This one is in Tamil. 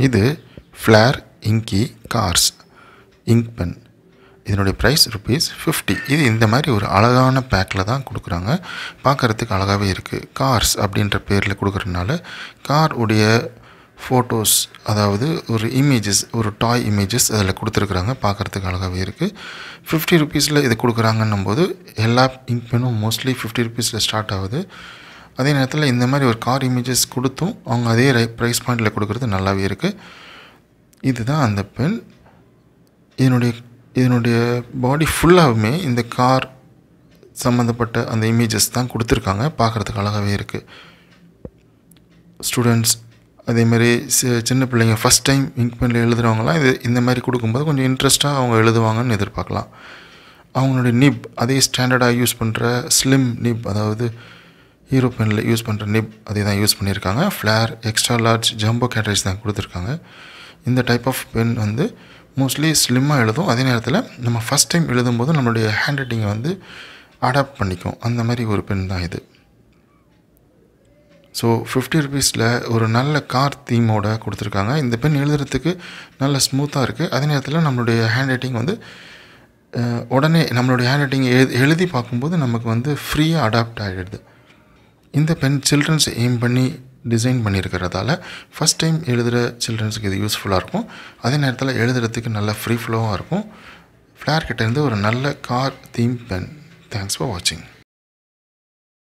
இது Flair inky cars ink pen இதனுடைய ப்ரைஸ் ருபீஸ் ஃபிஃப்டி இது இந்த மாதிரி ஒரு அழகான பேக்கில் தான் கொடுக்குறாங்க பார்க்குறதுக்கு அழகாகவே இருக்குது கார்ஸ் அப்படின்ற பேரில் கொடுக்குறதுனால கார் உடைய ஃபோட்டோஸ் அதாவது ஒரு இமேஜஸ் ஒரு டாய் இமேஜஸ் அதில் கொடுத்துருக்குறாங்க பார்க்குறதுக்கு அழகாகவே இருக்குது ஃபிஃப்டி ருபீஸில் இது கொடுக்குறாங்கன்னும் போது எல்லா இங்க் பெனும் மோஸ்ட்லி ஃபிஃப்டி ருபீஸில் ஸ்டார்ட் ஆகுது அதே நேரத்தில் இந்த மாதிரி ஒரு கார் இமேஜஸ் கொடுத்தும் அவங்க அதே ரை ப்ரைஸ் பாயிண்டில் கொடுக்குறது நல்லாவே இருக்குது இதுதான் அந்த பென் இதனுடைய இதனுடைய பாடி ஃபுல்லாகவுமே இந்த கார் சம்மந்தப்பட்ட அந்த இமேஜஸ் தான் கொடுத்துருக்காங்க பார்க்குறதுக்கு அழகாகவே இருக்குது ஸ்டூடெண்ட்ஸ் அதேமாதிரி சி- சின்ன பிள்ளைங்க ஃபஸ்ட் டைம் இங்க் பெனில் எழுதுகிறவங்களாம் இது இந்த மாதிரி கொடுக்கும்போது கொஞ்சம் இன்ட்ரெஸ்ட்டாக அவங்க எழுதுவாங்கன்னு எதிர்பார்க்கலாம் அவங்களுடைய நிப் அதே ஸ்டாண்டர்டாக யூஸ் பண்ணுற ஸ்லிம் நிப் அதாவது ஹீரோ பெனில் யூஸ் பண்ணுற நிப் அதே தான் யூஸ் பண்ணியிருக்காங்க Flair extra large jumbo cartridges தான் கொடுத்துருக்காங்க இந்த டைப் ஆஃப் பென் வந்து மோஸ்ட்லி ஸ்லிம்மாக எழுதும் அதே நேரத்தில் நம்ம ஃபஸ்ட் டைம் எழுதும்போது நம்மளுடைய ஹேண்ட் ரைட்டிங்கை வந்து அடாப்ட் பண்ணிக்கும் அந்த மாதிரி ஒரு பென் தான் இது ஸோ ஃபிஃப்டி ருபீஸில் ஒரு நல்ல கார் தீமோட கொடுத்துருக்காங்க இந்த பென் எழுதுறதுக்கு நல்ல ஸ்மூத்தாக இருக்குது அதே நேரத்தில் நம்மளுடைய ஹேண்ட் ரைட்டிங் வந்து அஹ், உடனே நம்மளுடைய ஹேண்ட் ரைட்டிங் எழு எழுதி பார்க்கும்போது நமக்கு வந்து ஃப்ரீயாக அடாப்ட் ஆகிடுது இந்த பென் சில்ட்ரன்ஸ் எய்ம் பண்ணி டிசைன் பண்ணியிருக்கிறதால ஃபஸ்ட் டைம் எழுதுகிற சில்ட்ரன்ஸுக்கு இது யூஸ்ஃபுல்லாக இருக்கும் அதே நேரத்தில் எழுதுறதுக்கு நல்ல ஃப்ரீ ஃப்ளோவாக இருக்கும் ஃப்ளேர் கிட்டேருந்து ஒரு நல்ல car theme pen thanks for வாட்சிங்